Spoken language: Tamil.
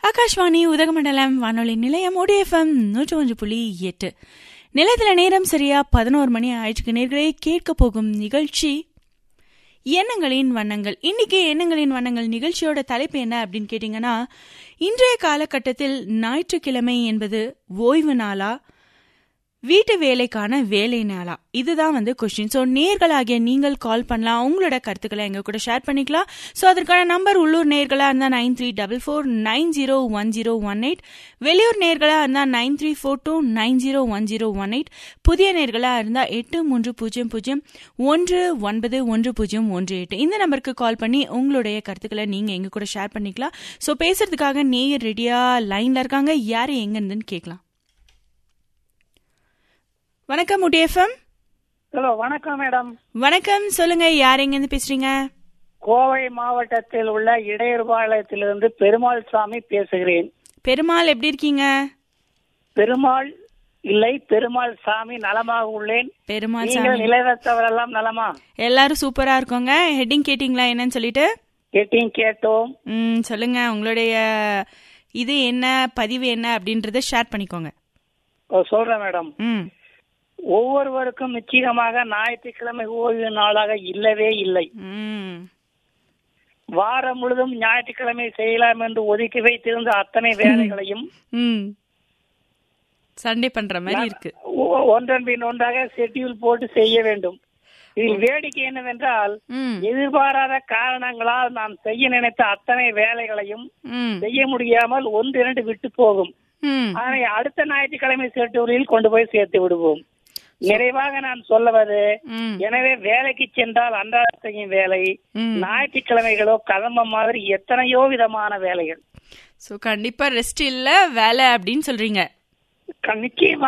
ஆகாஷ்வாணி உதகமண்டலம் வானொலி நிலையம் ஓடிஎஃப்எம் நூற்றி ஒன்று புள்ளி எட்டு நிலையத்துல நேரம் சரியா பதினோரு மணி ஆயிடுச்சு நேர்களே கேட்க போகும் நிகழ்ச்சி எண்ணங்களின் வண்ணங்கள் இன்னைக்கு எண்ணங்களின் வண்ணங்கள் நிகழ்ச்சியோட தலைப்பு என்ன அப்படின்னு கேட்டீங்கன்னா இன்றைய காலகட்டத்தில் ஞாயிற்றுக்கிழமை என்பது ஓய்வு நாளா வீட்டு வேலைக்கான வேலை நாளா இதுதான் வந்து கொஸ்டின் ஸோ நேர்களாகிய நீங்கள் கால் பண்ணலாம் உங்களோட கருத்துக்களை எங்க கூட ஷேர் பண்ணிக்கலாம் ஸோ அதற்கான நம்பர் உள்ளூர் நேர்களா இருந்தால் nine three double four nine zero one zero one eight வெளியூர் நேர்களா இருந்தால் nine three four two nine zero one zero one eight புதிய நேர்களா இருந்தால் எட்டு மூன்று பூஜ்ஜியம் பூஜ்ஜியம் ஒன்று ஒன்பது ஒன்று பூஜ்ஜியம் ஒன்று எட்டு இந்த நம்பருக்கு கால் பண்ணி உங்களுடைய கருத்துக்களை நீங்க எங்க கூட ஷேர் பண்ணிக்கலாம் ஸோ பேசுறதுக்காக நேயர் ரெடியா லைன்ல இருக்காங்க யாரு எங்க இருந்துன்னு கேட்கலாம் வணக்கம் உடிஎஃப்எம் ஹலோ வணக்கம் மேடம் வணக்கம் சொல்லுங்க யார் எங்க இருந்து பேசுறீங்க கோவை மாவட்டத்தில் உள்ள இடையர்பாளையத்திலிருந்து பெருமாள் சாமி பேசுகிறேன் பெருமாள் எப்படி இருக்கீங்க பெருமாள் இல்லை பெருமாள் சாமி நலமாக உள்ளேன் பெருமாள் நீங்கள் சாமி நிலையத்தவரெல்லாம் நலமா எல்லாரும் சூப்பரா இருக்கோங்க ஹெட்டிங் கேட்டிங்களா என்னன்னு சொல்லிட்டு கேட்டீங்க கேட்டோம் ம் சொல்லுங்க உங்களுடைய இது என்ன பதிவு என்ன அப்படின்றத ஷேர் பண்ணிக்கோங்க ஓ, சொல்றேன் மேடம் ம் ஒவ்வொருவருக்கும் நிச்சயமாக ஞாயிற்றுக்கிழமை ஓய்வு நாளாக இல்லவே இல்லை ம் வாரம் முழுதும் ஞாயிற்றுக்கிழமை செய்யலாம் என்று ஒதுக்கி வைத்திருந்த அத்தனை வேலைகளையும் ம் சண்டே பண்ற மாதிரி இருக்கு ஒ- ஒன்றன் பின் ஒன்றாக ஷெட்யூல் போட்டு செய்ய வேண்டும் இதில் வேடிக்கை என்னவென்றால் ம் எதிர்பாராத காரணங்களால் நாம் செய்ய நினைத்த அத்தனை வேலைகளையும் ம் செய்ய முடியாமல் ஒன்று இரண்டு விட்டு போகும் ம் அதனை அடுத்த ஞாயிற்றுக்கிழமை சேட்டூரில் கொண்டு போய் சேர்த்து விடுவோம் நிறைவாக நான் சொல்லுவது ம் எனவே வேலைக்கு சென்றால் அன்றாட செய்யும் வேலை ம் ஞாயிற்றுக்கிழமைகளோ கதம்ப மாதிரி எத்தனையோ விதமான வேலைகள் ஸோ கண்டிப்பா ரெஸ்ட் இல்ல வேலை அப்படின்னு சொல்றீங்க க- நிச்சயமா